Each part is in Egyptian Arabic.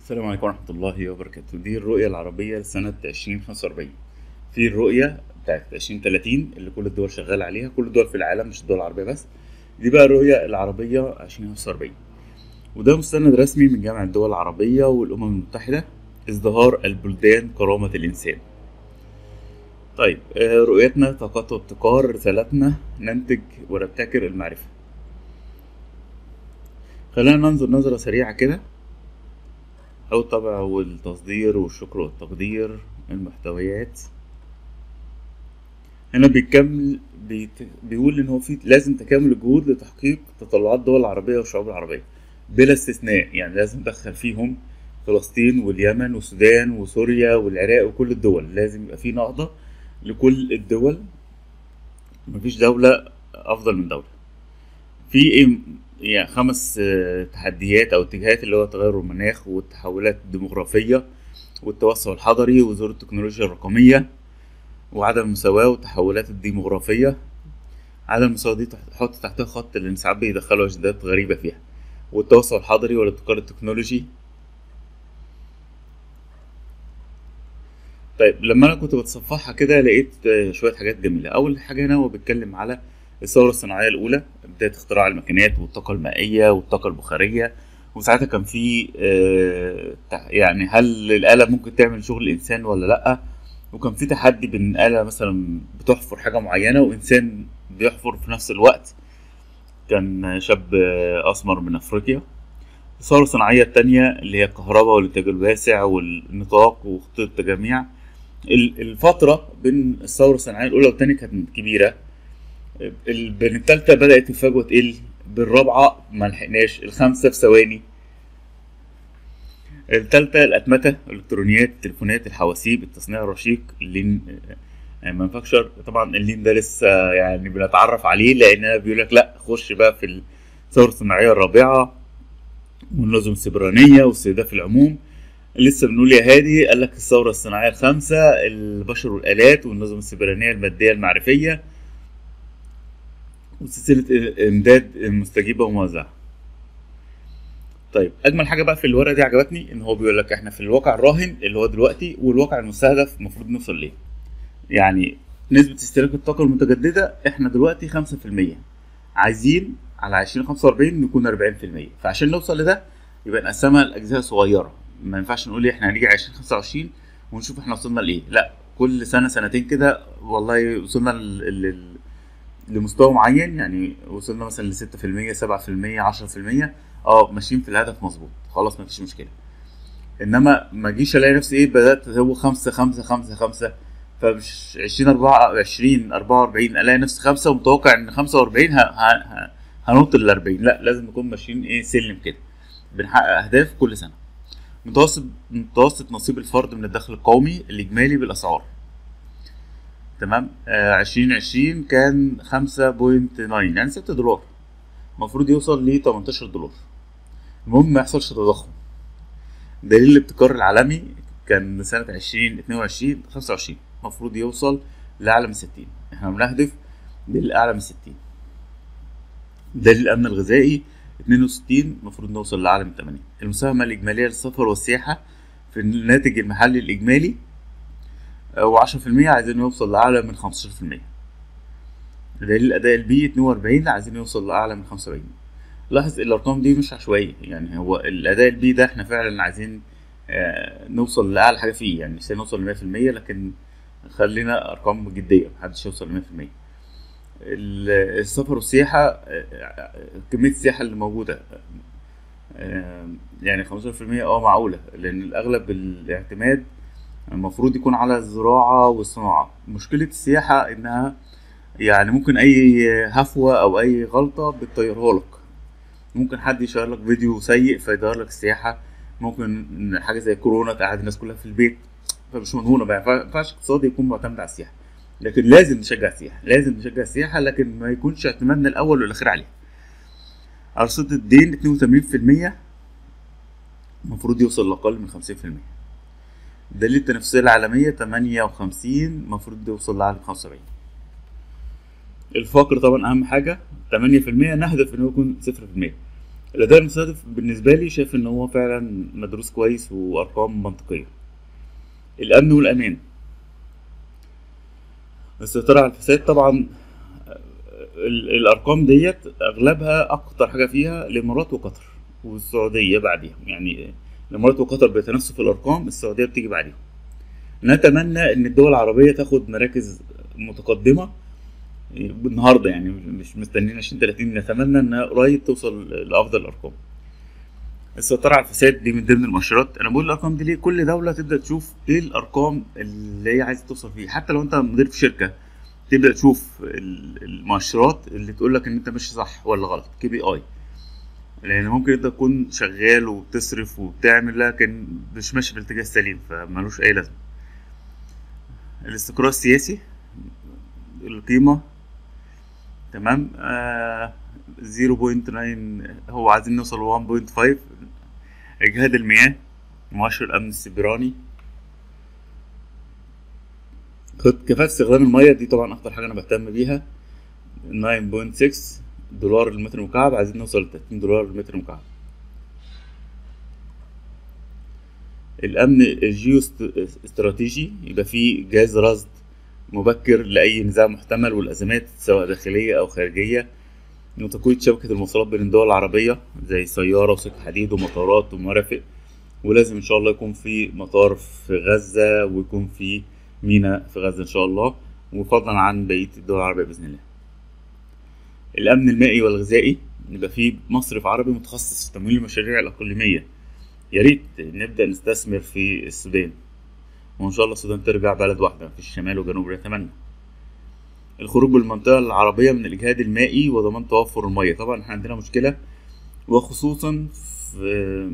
السلام عليكم ورحمة الله وبركاته دي الرؤية العربية لسنة عشرين خمسة وأربعين في الرؤية بتاعت عشرين تلاتين اللي كل الدول شغالة عليها كل الدول في العالم مش الدول العربية بس دي بقى الرؤية العربية عشرين خمسة وأربعين وده مستند رسمي من جامعة الدول العربية والأمم المتحدة ازدهار البلدان كرامة الإنسان طيب آه، رؤيتنا طاقات وابتكار رسالتنا ننتج ونبتكر المعرفة خلينا ننظر نظرة سريعة كده أو الطبع والتصدير والشكر والتقدير المحتويات هنا بيكمل بيت... بيقول إن هو في لازم تكامل الجهود لتحقيق تطلعات الدول العربية والشعوب العربية بلا استثناء يعني لازم ندخل فيهم فلسطين واليمن والسودان وسوريا والعراق وكل الدول لازم يبقى في نهضة لكل الدول مفيش دولة أفضل من دولة في إيه يعني خمس آه، تحديات أو اتجاهات اللي هو تغير المناخ والتحولات الديموغرافية والتوسع الحضري وظهور التكنولوجيا الرقمية وعدم المساواة والتحولات الديموغرافية عدم المساواة دي تحت- تحط تحتها خط لأن ساعات بيدخلوا أجندات غريبة فيها والتوسع الحضري والابتكار التكنولوجي طيب لما انا كنت بتصفحها كده لقيت آه، شويه حاجات جميله اول حاجه هنا هو بيتكلم على الثوره الصناعيه الاولى بدايه اختراع الماكينات والطاقه المائيه والطاقه البخاريه وساعتها كان في آه، تع- يعني هل الاله ممكن تعمل شغل الانسان ولا لا وكان في تحدي بين آلة مثلا بتحفر حاجة معينة وإنسان بيحفر في نفس الوقت كان شاب آه، أسمر من أفريقيا الثورة الصناعية التانية اللي هي الكهرباء والإنتاج الواسع والنطاق وخطوط التجميع ال- الفترة بين الثورة الصناعية الأولى والتانية كانت كبيرة ال- بين التالتة بدأت الفجوة تقل بالرابعة ما لحقناش الخامسة في ثواني التالتة الأتمتة الإلكترونيات التليفونات الحواسيب التصنيع الرشيق اللين مانفاكشر طبعا اللين ده لسه يعني بنتعرف عليه لأن بيقول لك لا خش بقى في الثورة الصناعية الرابعة والنظم السبرانية واستهداف العموم لسه بنقول يا هادي قال لك الثورة الصناعية الخامسة البشر والآلات والنظم السبرانية المادية المعرفية وسلسلة إمداد مستجيبة وموزعة طيب أجمل حاجة بقى في الورقة دي عجبتني إن هو بيقول لك إحنا في الواقع الراهن اللي هو دلوقتي والواقع المستهدف المفروض نوصل ليه يعني نسبة استهلاك الطاقة المتجددة إحنا دلوقتي خمسة في المية عايزين على عشرين خمسة وأربعين نكون أربعين في المية فعشان نوصل لده يبقى نقسمها لأجزاء صغيرة ما ينفعش نقول إيه إحنا هنيجي عشرين خمسة وعشرين ونشوف إحنا وصلنا لإيه لا كل سنة سنتين كده والله وصلنا لل... لل... لمستوى معين يعني وصلنا مثلا لستة في المية سبعة في المية عشرة في المية اه ماشيين في الهدف مظبوط خلاص مفيش مشكلة انما ما اجيش الاقي نفسي ايه بدأت هو خمسة خمسة خمسة خمسة فمش عشرين أربعة عشرين أربعة وأربعين ألاقي نفسي خمسة ومتوقع إن خمسة وأربعين ه- ه- ه- هنط للأربعين لا لازم نكون ماشيين إيه سلم كده بنحقق أهداف كل سنة متوسط متوسط نصيب الفرد من الدخل القومي الإجمالي بالأسعار تمام عشرين عشرين كان خمسة بوينت ناين يعني ستة دولار المفروض يوصل ل 18 دولار المهم ما يحصلش تضخم دليل الابتكار العالمي كان سنة عشرين اتنين وعشرين خمسة وعشرين المفروض يوصل لأعلى من ستين احنا بنهدف للأعلى من ستين دليل الأمن الغذائي اتنين وستين المفروض نوصل لأعلى من تمانين المساهمة الإجمالية للسفر والسياحة في الناتج المحلي الإجمالي وعشرة في المية عايزين يوصل لأعلى من خمستاشر في المية دليل الأداء البيئي اتنين وأربعين عايزين يوصل لأعلى من خمسة وأربعين لاحظ الأرقام دي مش عشوائية يعني هو الأداء البيئي ده احنا فعلا عايزين آه، نوصل لأعلى حاجة فيه يعني مش هنوصل لمية في المية لكن خلينا أرقام جدية محدش يوصل لمية في المية ال- السفر والسياحة آه، آه، كمية السياحة اللي موجودة آه، يعني خمستاشر في المية اه معقولة لأن الأغلب الاعتماد المفروض يكون على الزراعة والصناعة مشكلة السياحة إنها يعني ممكن أي هفوة أو أي غلطة بتطيرها لك ممكن حد يشير لك فيديو سيء فيدير لك السياحة ممكن حاجة زي كورونا تقعد الناس كلها في البيت فمش مضمونة ما ينفع- ينفعش اقتصادي يكون معتمد على السياحة لكن لازم نشجع السياحة لازم نشجع السياحة لكن ما يكونش اعتمادنا الأول والأخير عليها أرصدة الدين 82% المفروض يوصل لأقل من 50% دليل التنافسية العالمية 58 المفروض يوصل لأعلى من 75 الفقر طبعا أهم حاجة 8% نهدف إنه يكون 0% الاداء المستهدف بالنسبه لي شايف ان هو فعلا مدروس كويس وارقام منطقيه الامن والامان السيطره على الفساد طبعا ال- الارقام ديت اغلبها اكتر حاجه فيها الامارات وقطر والسعوديه بعديهم يعني الامارات وقطر بيتنافسوا في الارقام السعوديه بتيجي بعديهم نتمنى ان الدول العربيه تاخد مراكز متقدمه النهارده يعني مش مستنيين 20 30 نتمنى انها قريب توصل لافضل الارقام السيطرة على الفساد دي من ضمن المؤشرات انا بقول الارقام دي ليه كل دولة تبدا تشوف ايه الارقام اللي هي عايزة توصل فيه حتى لو انت مدير في شركة تبدا تشوف ال- المؤشرات اللي تقول لك ان انت ماشي صح ولا غلط كي بي اي لان ممكن انت تكون شغال وبتصرف وبتعمل لكن مش ماشي في الاتجاه السليم فمالوش اي لازمة الاستقرار السياسي القيمة تمام آه 0.9 هو عايزين نوصل 1.5 اجهاد المياه مؤشر الامن السيبراني خد كفاءة استخدام المية دي طبعا اكتر حاجة انا بهتم بيها 9.6 دولار المتر مكعب عايزين نوصل ل 30 دولار المتر مكعب الامن الجيو استراتيجي يبقى فيه جهاز رصد مبكر لاي نزاع محتمل والازمات سواء داخليه او خارجيه وتقوية شبكة المواصلات بين الدول العربية زي سيارة وسكة حديد ومطارات ومرافق ولازم إن شاء الله يكون في مطار في غزة ويكون في ميناء في غزة إن شاء الله وفضلا عن بقية الدول العربية بإذن الله. الأمن المائي والغذائي يبقى في مصرف عربي متخصص في تمويل المشاريع الإقليمية يا ريت نبدأ نستثمر في السودان وإن شاء الله السودان ترجع بلد واحدة في الشمال وجنوب نتمنى. الخروج بالمنطقة العربية من الإجهاد المائي وضمان توفر المية طبعا احنا عندنا مشكلة وخصوصا في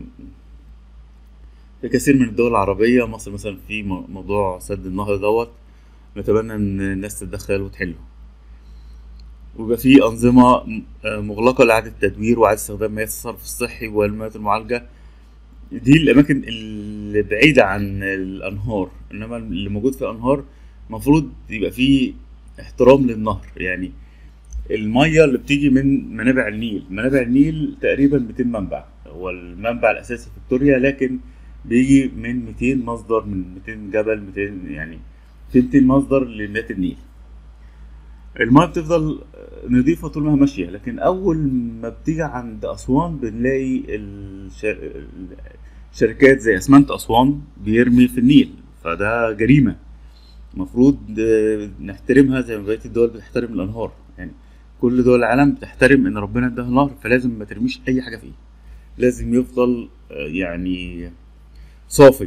في كثير من الدول العربية مصر مثلا في م- موضوع سد النهر دوت نتمنى ان الناس تتدخل وتحله ويبقى في أنظمة م- آه مغلقة لإعادة التدوير وإعادة استخدام مياه الصرف الصحي والمياه المعالجة دي الأماكن اللي بعيدة عن الأنهار إنما اللي موجود في الأنهار المفروض يبقى فيه احترام للنهر يعني المية اللي بتيجي من منابع النيل منابع النيل تقريبا 200 منبع هو المنبع الأساسي فيكتوريا لكن بيجي من 200 مصدر من 200 جبل 200 يعني في 200 مصدر لمياه النيل المياه بتفضل نظيفة طول ما هي ماشية لكن أول ما بتيجي عند أسوان بنلاقي الشر... شركات زي أسمنت أسوان بيرمي في النيل فده جريمة المفروض آه، نحترمها زي ما بقية الدول بتحترم الأنهار يعني كل دول العالم بتحترم إن ربنا اداها نهر فلازم ما ترميش أي حاجة فيه لازم يفضل آه، يعني صافي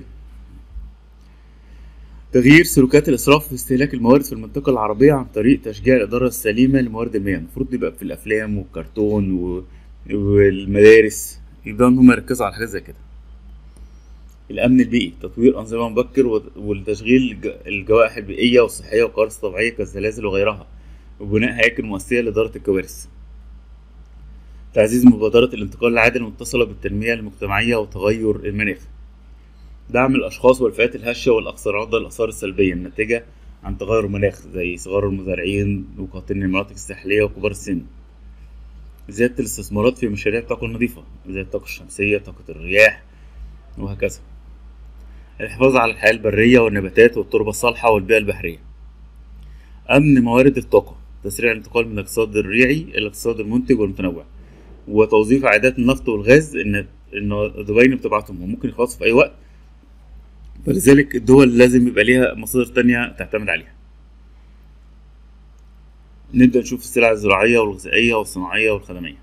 تغيير سلوكات الإسراف في استهلاك الموارد في المنطقة العربية عن طريق تشجيع الإدارة السليمة لموارد المياه المفروض يبقى في الأفلام والكرتون و... والمدارس يبدأوا إن هم يركزوا على حاجات زي كده الأمن البيئي تطوير أنظمة مبكر و- والتشغيل الج- الجوائح البيئية والصحية والكوارث الطبيعية كالزلازل وغيرها وبناء هياكل مؤسسية لإدارة الكوارث تعزيز مبادرة الانتقال العادل المتصلة بالتنمية المجتمعية وتغير المناخ دعم الأشخاص والفئات الهشة والأكثر عرضة للآثار السلبية الناتجة عن تغير المناخ زي صغار المزارعين وقاطني المناطق الساحلية وكبار السن زيادة الاستثمارات في مشاريع الطاقة النظيفة زي الطاقة الشمسية طاقة الرياح وهكذا الحفاظ على الحياة البرية والنباتات والتربة الصالحة والبيئة البحرية أمن موارد الطاقة تسريع الانتقال من الاقتصاد الريعي إلى الاقتصاد المنتج والمتنوع وتوظيف عائدات النفط والغاز إن إن دبي بتبعتهم وممكن يخلصوا في أي وقت فلذلك الدول لازم يبقى ليها مصادر تانية تعتمد عليها نبدأ نشوف السلع الزراعية والغذائية والصناعية والخدمية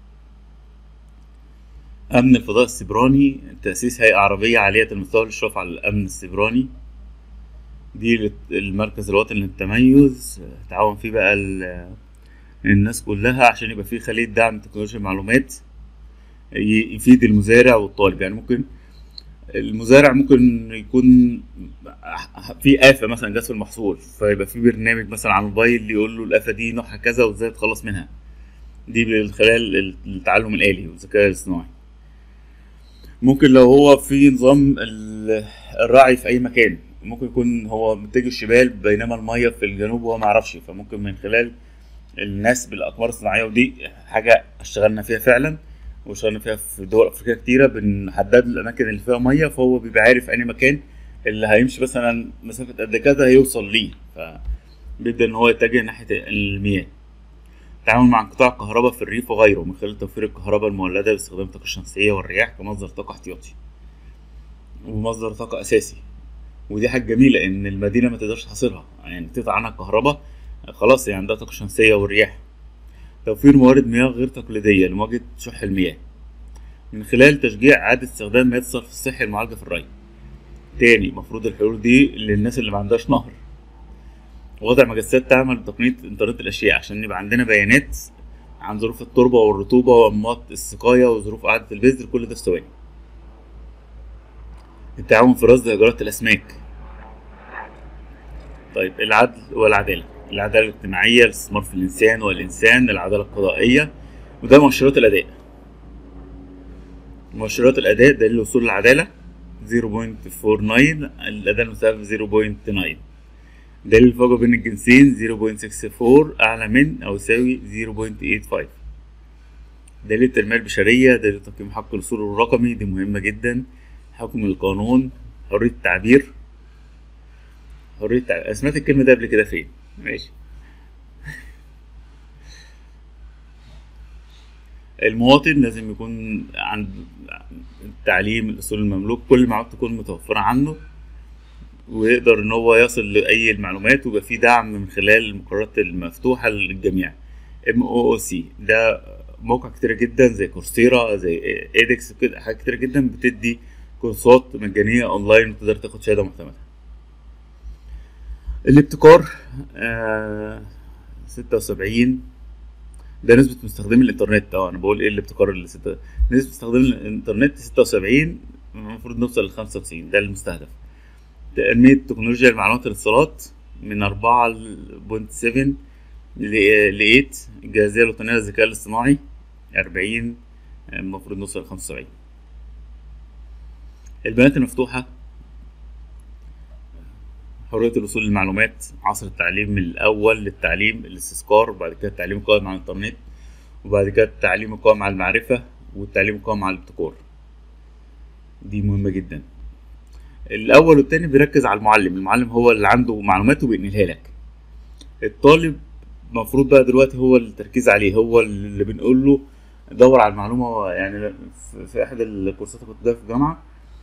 أمن الفضاء السيبراني تأسيس هيئة عربية عالية المستوى للإشراف على الأمن السيبراني دي لت- المركز الوطني للتميز تعاون فيه بقى ال- الناس كلها عشان يبقى فيه خلية دعم تكنولوجيا المعلومات ي- يفيد المزارع والطالب يعني ممكن المزارع ممكن يكون في آفة مثلا جت في المحصول فيبقى في برنامج مثلا على الموبايل يقول له الآفة دي نوعها كذا وازاي تخلص منها دي من خلال التعلم الآلي والذكاء الاصطناعي ممكن لو هو في نظام ال- الرعي في أي مكان ممكن يكون هو متجه الشمال بينما المية في الجنوب وهو ما يعرفش فممكن من خلال الناس بالأقمار الصناعية ودي حاجة اشتغلنا فيها فعلا واشتغلنا فيها في دول افريقيه كتيره بنحدد له الاماكن اللي فيها ميه فهو بيبقى عارف انهي مكان اللي هيمشي مثلا مسافه قد كذا هيوصل ليه فبيبدا ان هو يتجه ناحيه المياه التعامل مع انقطاع الكهرباء في الريف وغيره من خلال توفير الكهرباء المولده باستخدام الطاقه الشمسيه والرياح كمصدر طاقه احتياطي ومصدر طاقه اساسي ودي حاجه جميله ان المدينه ما تقدرش تحاصرها يعني تقطع عنها الكهرباء خلاص يعني عندها طاقه شمسيه والرياح توفير موارد مياه غير تقليديه لمواجهه شح المياه من خلال تشجيع إعادة استخدام مياه الصرف الصحي المعالجة في الري تاني المفروض الحلول دي للناس اللي ما عندهاش نهر وضع مجسات تعمل بتقنية إنترنت الأشياء عشان يبقى عندنا بيانات عن ظروف التربة والرطوبة وأنماط السقاية وظروف قعدة البذر كل ده في ثواني التعاون في رصد هجرات الأسماك طيب العدل والعدالة العدالة الاجتماعية الاستثمار في الإنسان والإنسان العدالة القضائية وده مؤشرات الأداء مؤشرات الأداء دليل الوصول للعدالة 0.49 الأداء المستهدف 0.9 دليل الفجوة بين الجنسين 0.64 أعلى من أو يساوي 0.85 دليل التنمية البشرية دليل تقييم حق الوصول الرقمي دي مهمة جدا حكم القانون حرية التعبير حرية التعبير سمعت الكلمة دي قبل كده فين ماشي المواطن لازم يكون عند التعليم الاصول المملوك كل المعلومات تكون متوفره عنه ويقدر ان هو يصل لاي المعلومات ويبقى في دعم من خلال المقررات المفتوحه للجميع ام او او سي ده موقع كتير جدا زي كورسيرا زي ايدكس كده حاجات كتير جدا بتدي كورسات مجانيه اونلاين وتقدر تاخد شهاده معتمده الابتكار آه ستة وسبعين ده نسبة مستخدمي الإنترنت اه أنا بقول إيه الابتكار اللي ستة نسبة مستخدمي الإنترنت ستة وسبعين المفروض نوصل لخمسة وتسعين ده المستهدف تنمية تكنولوجيا المعلومات والاتصالات من أربعة بوينت سفن لإيت الجاهزية الوطنية للذكاء الاصطناعي أربعين المفروض نوصل لخمسة وسبعين البيانات المفتوحة حرية الوصول للمعلومات عصر التعليم من الأول للتعليم الاستذكار وبعد كده التعليم القائم على الإنترنت وبعد كده التعليم القائم على المعرفة والتعليم القائم على الابتكار دي مهمة جدا الأول والتاني بيركز على المعلم المعلم هو اللي عنده معلومات وبينقلها لك الطالب المفروض بقى دلوقتي هو التركيز عليه هو اللي بنقول له دور على المعلومة يعني في أحد الكورسات اللي كنت في الجامعة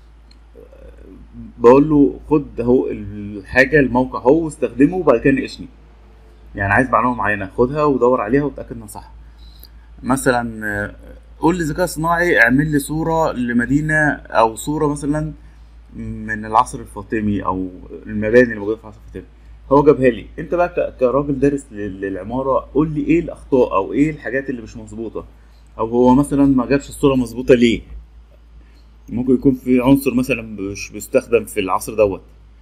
بقول له خد اهو الحاجه الموقع اهو واستخدمه وبعد كده ناقشني يعني عايز معلومه معينه خدها ودور عليها وتاكد انها صح مثلا قول لي ذكاء صناعي اعمل لي صوره لمدينه او صوره مثلا من العصر الفاطمي او المباني اللي موجوده في العصر الفاطمي هو جابها لي انت بقى كراجل دارس للعماره قول لي ايه الاخطاء او ايه الحاجات اللي مش مظبوطه او هو مثلا ما جابش الصوره مظبوطه ليه ممكن يكون في عنصر مثلا مش بيستخدم في العصر دوت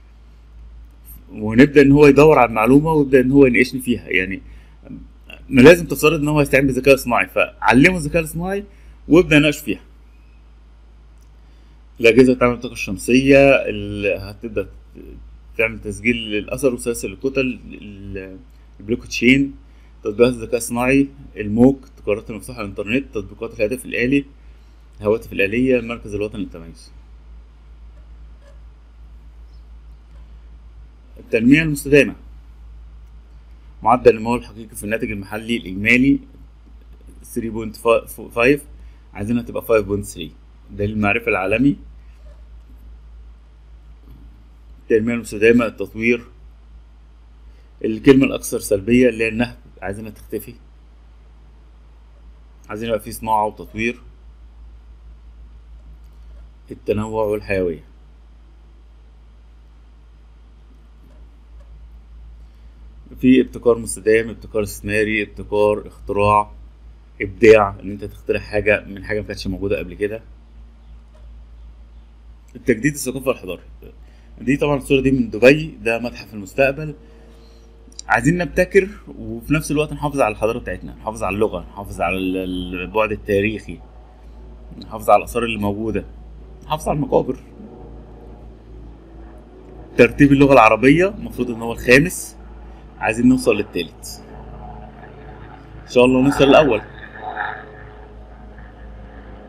ونبدا ان هو يدور على المعلومه ويبدا ان هو يناقشني فيها يعني ما لازم تفترض ان هو هيستعين بالذكاء الصناعي فعلمه الذكاء الصناعي وابدا يناقش فيها الاجهزه بتعمل الطاقه الشمسيه اللي هتبدا تعمل تسجيل للاثر وسلاسل الكتل البلوك تشين تطبيقات الذكاء الصناعي الموك التقارير المفتوحه على الانترنت تطبيقات الهاتف الالي الهواتف الآلية المركز الوطني للتميز التنمية المستدامة معدل النمو الحقيقي في الناتج المحلي الإجمالي 3.5 عايزينها تبقى 5.3 ده المعرفة العالمي التنمية المستدامة التطوير الكلمة الأكثر سلبية اللي هي النهب عايزينها تختفي عايزين يبقى في صناعة وتطوير التنوع والحيوية في ابتكار مستدام ابتكار استثماري ابتكار اختراع ابداع ان انت تخترع حاجة من حاجة ما كانتش موجودة قبل كده التجديد الثقافي والحضاري دي طبعا الصورة دي من دبي ده متحف المستقبل عايزين نبتكر وفي نفس الوقت نحافظ على الحضارة بتاعتنا نحافظ على اللغة نحافظ على البعد التاريخي نحافظ على الآثار اللي موجودة نحافظ على المقابر ترتيب اللغة العربية المفروض ان هو الخامس عايزين نوصل للتالت ان شاء الله نوصل الاول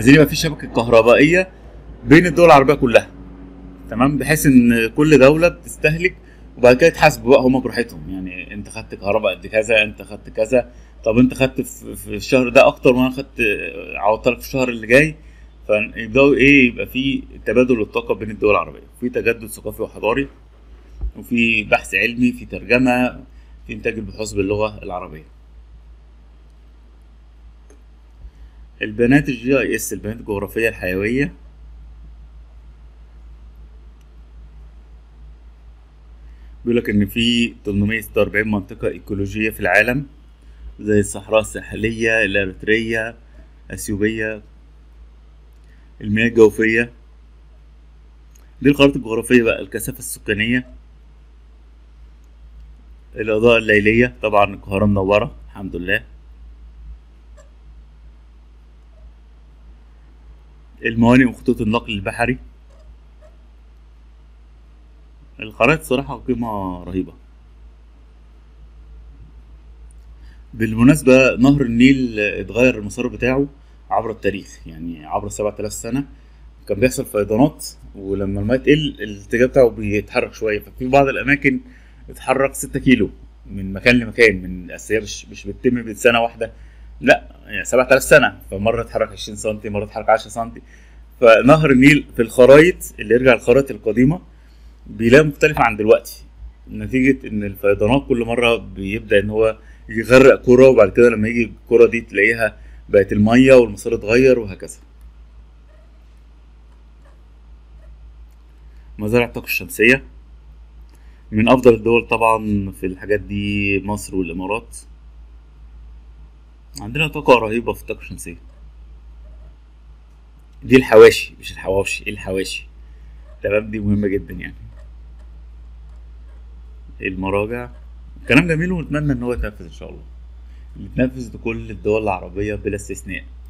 عايزين يبقى في شبكه كهربائيه بين الدول العربيه كلها تمام بحيث ان كل دوله بتستهلك وبعد كده يتحاسبوا بقى هما براحتهم يعني انت خدت كهرباء قد كذا انت خدت كذا طب انت خدت في في الشهر ده اكتر وانا خدت عوضت لك في الشهر اللي جاي فيبداوا ايه يبقى في تبادل للطاقه بين الدول العربيه في تجدد ثقافي وحضاري وفي بحث علمي في ترجمه في انتاج البحوث باللغه العربيه البيانات الجي اي اس البيانات الجغرافيه الحيويه بيقول لك ان في 846 منطقه ايكولوجيه في العالم زي الصحراء الساحليه الاريتريه اثيوبيا المياه الجوفيه دي القارات الجغرافيه بقى الكثافه السكانيه الاضاءه الليليه طبعا القاهره منوره الحمد لله الموانئ وخطوط النقل البحري القارات صراحة قيمة رهيبة بالمناسبة نهر النيل اتغير المسار بتاعه عبر التاريخ يعني عبر سبعة آلاف سنة كان بيحصل فيضانات ولما الماء تقل الاتجاه بتاعه بيتحرك شوية ففي بعض الأماكن اتحرك ستة كيلو من مكان لمكان من أصل هي مش مش بتتم بسنة واحدة لا يعني سبعة آلاف سنة فمرة اتحرك عشرين سنتي مرة اتحرك عشرة سنتي فنهر النيل في الخرايط اللي يرجع الخرائط القديمة بيلاقي مختلف عن دلوقتي نتيجة إن الفيضانات كل مرة بيبدأ إن هو يغرق كرة وبعد كده لما يجي الكرة دي تلاقيها بقت المية والمسار اتغير وهكذا مزارع الطاقة الشمسية من أفضل الدول طبعا في الحاجات دي مصر والإمارات عندنا طاقة رهيبة في الطاقة الشمسية دي الحواشي مش الحواوشي الحواشي تمام دي مهمة جدا يعني المراجع كلام جميل ونتمنى ان هو يتنفذ ان شاء الله يتنفذ لكل الدول العربية بلا استثناء